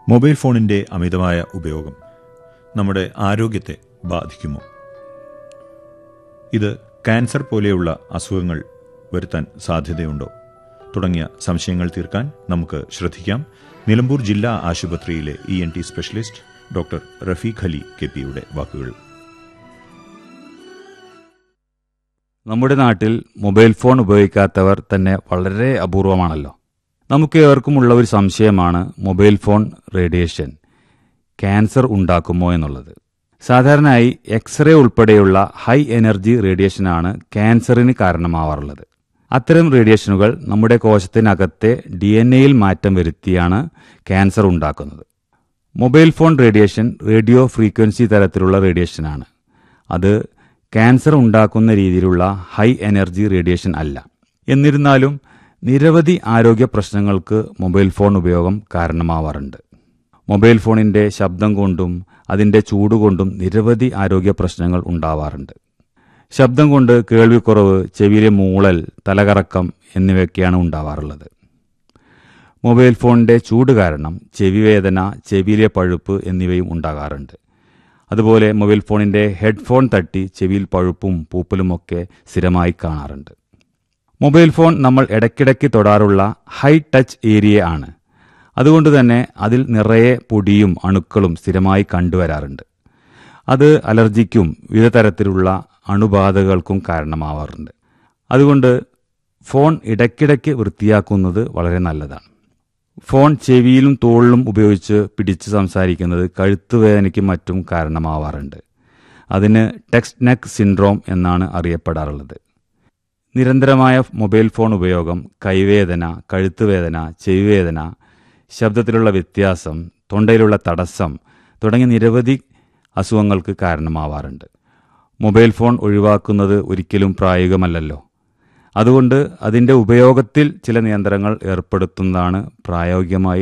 mobile ഫോണിന്റെ അമിതമായ ഉപയോഗം നമ്മുടെ ആരോഗ്യത്തെ ബാധിക്കുമോ ഇത് ക്യാൻസർ പോലെയുള്ള അസുഖങ്ങൾ വരുത്താൻ സാധ്യതയുണ്ടോ തുടങ്ങിയ സംശയങ്ങൾ തീർക്കാൻ നമുക്ക് ശ്രദ്ധിക്കാം നിലമ്പൂർ ജില്ലാ ആശുപത്രിയിലെ E N T specialist doctor Rafeeq Ali K പിയുടെ വാക്കുകൾ നമ്മുടെ നാട്ടിൽ മൊബൈൽ ഫോൺ ഉപയോഗിക്കാത്തവർ തന്നെ വളരെ അപൂർവമാണല്ലോ നമുക്ക് ഏവർക്കുമുള്ള ഒരു സംശയമാണ് മൊബൈൽ ഫോൺ റേഡിയേഷൻ ക്യാൻസർ ഉണ്ടാക്കുമോ എന്നുള്ളത് സാധാരണയായി എക്സ്റേ ഉൾപ്പെടെയുള്ള ഹൈ എനർജി റേഡിയേഷനാണ് ക്യാൻസറിന് കാരണമാവാറുള്ളത് അത്തരം റേഡിയേഷനുകൾ നമ്മുടെ കോശത്തിനകത്തെ ഡി എൻ എയിൽ മാറ്റം വരുത്തിയാണ് ക്യാൻസർ ഉണ്ടാക്കുന്നത് mobile phone radiation radio frequency തരത്തിലുള്ള റേഡിയേഷനാണ് അത് ക്യാൻസർ ഉണ്ടാക്കുന്ന രീതിയിലുള്ള ഹൈ എനർജി റേഡിയേഷൻ അല്ല എന്നിരുന്നാലും നിരവധി ആരോഗ്യ പ്രശ്നങ്ങൾക്ക് മൊബൈൽ ഫോൺ ഉപയോഗം കാരണമാവാറുണ്ട് മൊബൈൽ ഫോണിന്റെ ശബ്ദം കൊണ്ടും അതിന്റെ ചൂട് കൊണ്ടും നിരവധി ആരോഗ്യ പ്രശ്നങ്ങൾ ഉണ്ടാവാറുണ്ട് ശബ്ദം കൊണ്ട് കേൾവിക്കുറവ് ചെവിയിലെ മൂളൽ തലകറക്കം എന്നിവയൊക്കെയാണ് ഉണ്ടാവാറുള്ളത് മൊബൈൽ ഫോണിന്റെ ചൂട് കാരണം ചെവിവേദന ചെവിയിലെ പഴുപ്പ് എന്നിവയും ഉണ്ടാകാറുണ്ട് അതുപോലെ മൊബൈൽ ഫോണിന്റെ ഹെഡ്ഫോൺ തട്ടി ചെവിയിൽ പഴുപ്പും പൂപ്പലുമൊക്കെ സ്ഥിരമായി കാണാറുണ്ട് മൊബൈൽ ഫോൺ നമ്മൾ ഇടയ്ക്കിടയ്ക്ക് തൊടാറുള്ള ഹൈ ടച്ച് ഏരിയ ആണ് അതുകൊണ്ട് തന്നെ അതിൽ നിറയെ പൊടിയും അണുക്കളും സ്ഥിരമായി കണ്ടുവരാറുണ്ട് അത് അലർജിക്കും വിവിധ തരത്തിലുള്ള അണുബാധകൾക്കും കാരണമാവാറുണ്ട് അതുകൊണ്ട് ഫോൺ ഇടയ്ക്കിടയ്ക്ക് വൃത്തിയാക്കുന്നത് വളരെ നല്ലതാണ് ഫോൺ ചെവിയിലും തോളിലും ഉപയോഗിച്ച് പിടിച്ച് സംസാരിക്കുന്നത് കഴുത്തുവേദനയ്ക്കും മറ്റും കാരണമാവാറുണ്ട് അതിന് ടെക്സ്റ്റ് നെക്ക് സിൻഡ്രോം എന്നാണ് അറിയപ്പെടാറുള്ളത് നിരന്തരമായ മൊബൈൽ ഫോൺ ഉപയോഗം കൈവേദന കഴുത്തുവേദന ചെവിവേദന ശബ്ദത്തിലുള്ള വ്യത്യാസം തൊണ്ടയിലുള്ള തടസ്സം തുടങ്ങിയ നിരവധി അസുഖങ്ങൾക്ക് കാരണമാവാറുണ്ട് മൊബൈൽ ഫോൺ ഒഴിവാക്കുന്നത് ഒരിക്കലും പ്രായോഗികമല്ലല്ലോ അതുകൊണ്ട് അതിൻ്റെ ഉപയോഗത്തിൽ ചില നിയന്ത്രണങ്ങൾ ഏർപ്പെടുത്തുന്നതാണ് പ്രായോഗികമായി